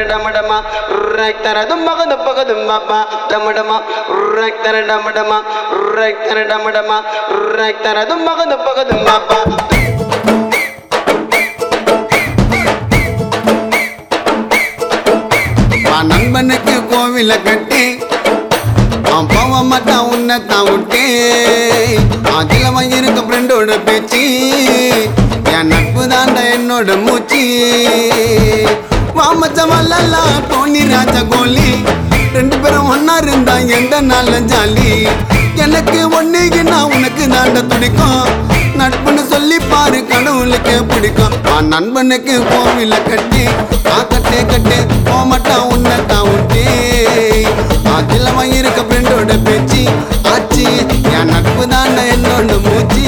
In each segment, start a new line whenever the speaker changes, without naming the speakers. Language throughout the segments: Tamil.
டமடமா ரக்தர தும்பக தும்பக தும்பப்பா டமடமா ரக்தர டமடமா ரக்தர டமடமா ரக்தர தும்பக தும்பக தும்பப்பா
வா நண்பனுக்கு கோவில கட்டி அவன் போக மாட்டான் உன்னை தான் விட்டு அதில் இருக்க ஃப்ரெண்டோட பேச்சு என் நட்பு தாண்டா என்னோட மூச்சு வாமச்சமல்லா டோனி ராஜா கோலி ரெண்டு பேரும் ஒன்னா இருந்தா எந்த நாள்ல ஜாலி எனக்கு ஒன்னுக்குன்னா உனக்கு தாண்ட துடிக்கும் நட்புன்னு சொல்லி பாரு கடவுளுக்கு பிடிக்கும் ஆ நண்பனுக்கு கோவில கட்டி ஆ கட்டே கட்டே போமாட்டான் உன்னை தான் விட்டே அதில் இருக்க ஃப்ரெண்டோட பேச்சு ஆச்சு என் நட்பு தாண்டா என்னோட மூச்சு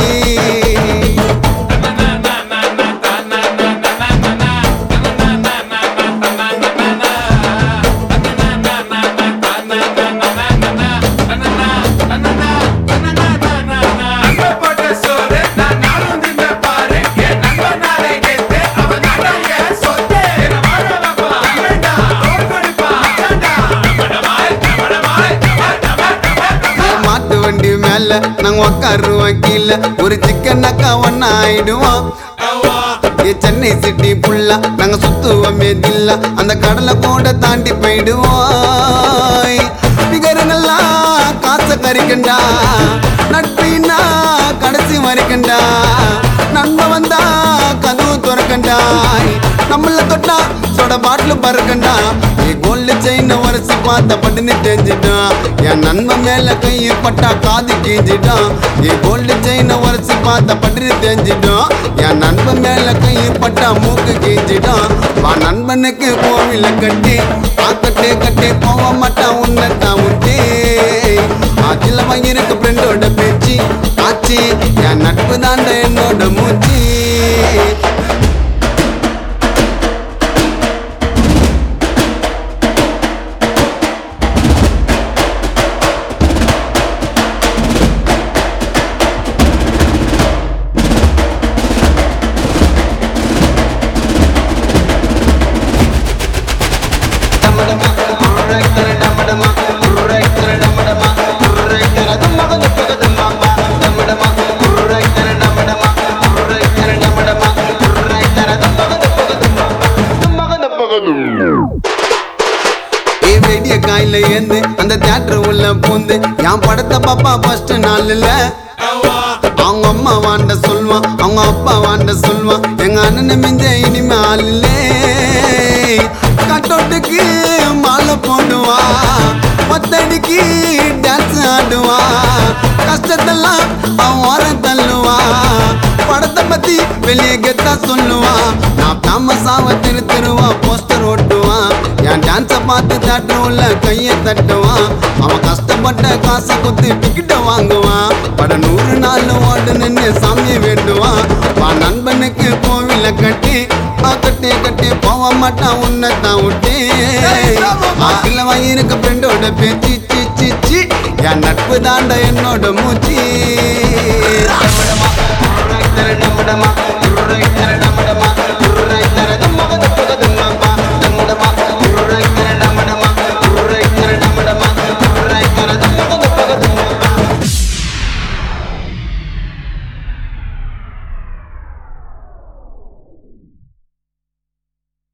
மாட்டு வண்டி மேல நாங்க உக்காருவோம் கீழே ஒரு சிக்கன் அக்கா ஒன்னா ஆயிடுவோம் ஏ சென்னை சிட்டி புல்லா நாங்க சுத்துவோம் மேதில்ல அந்த கடலை கூட தாண்டி போயிடுவோம் நிகருங்களா காசை கறிக்கண்டா நட்பினா கடைசி வரைக்கண்டா நண்ப வந்தா கதவு துறக்கண்டா நம்மள தொட்டா சொட பாட்டில் பறக்கண்டா நீ கோல்டு செயின் உரசி பார்த்த பட்டுன்னு தெரிஞ்சிட்டான் என் நண்பன் மேல கை பட்டா காது கீஞ்சிட்டான் நீ கோல்டு செயின் உரசி பார்த்த பட்டுன்னு தெரிஞ்சிட்டான் என் நண்பன் மேல கை பட்டா மூக்கு கீஞ்சிட்டான் வா நண்பனுக்கு கோவில கட்டி ஆக்கட்டே கட்டி போக மாட்டான் உன்னை தான் விட்டே அதில் இருக்க ஃப்ரெண்டோட பேச்சு ஆச்சு என் நட்பு தாண்ட என்னோட மூச்சு
டமடமா ரக்தர டமடமா ரக்தர டமடமா ரக்தர தும்பக தும்பக தும்பப்பா டமடமா ரக்தர டமடமா ரக்தர டமடமா ரக்தர தும்பக தும்பக தும்பப்பா தும்பக தும்பக தும்பப்பா
ஏ வெடிய காயில ஏந்து அந்த தியேட்டர் உள்ள பூந்து என் படத்தை பாப்பா ஃபர்ஸ்ட் நாள்ல அவங்க அம்மா வாண்ட சொல்வான் அவங்க அப்பா வாண்ட சொல்வான் எங்க அண்ணனை மிஞ்ச இனிமே ஆளில்லே கட்டோட்டுக்கு மாலை போடுவா பத்தடிக்கு டான்ஸ் ஆடுவா கஷ்டத்தெல்லாம் அவன் ஓரம் தள்ளுவா படத்தை பத்தி வெளியே கெத்தா சொல்லுவா நான் ஃபேமஸாவ திரு திருவா போஸ்டர் ஓட்டுவான் என் டான்ஸை பார்த்து தட்டுல கையை தட்டுவான் அவன் கஷ்டப்பட்ட காசை குத்து டிக்கெட்டை வாங்குவான் பட நூறு நாள் ஓடு நின்று சாமியை வேண்டுவான் வா நண்பனுக்கு கோவில கட்டி ஆ கட்டி கட்டி போக மாட்டான் உன்னை தான் விட்டு ஆக்கில வாங்கியிருக்க ஃப்ரெண்டோட பேச்சு சி சி சி என் நட்பு தாண்ட என்னோட மூச்சு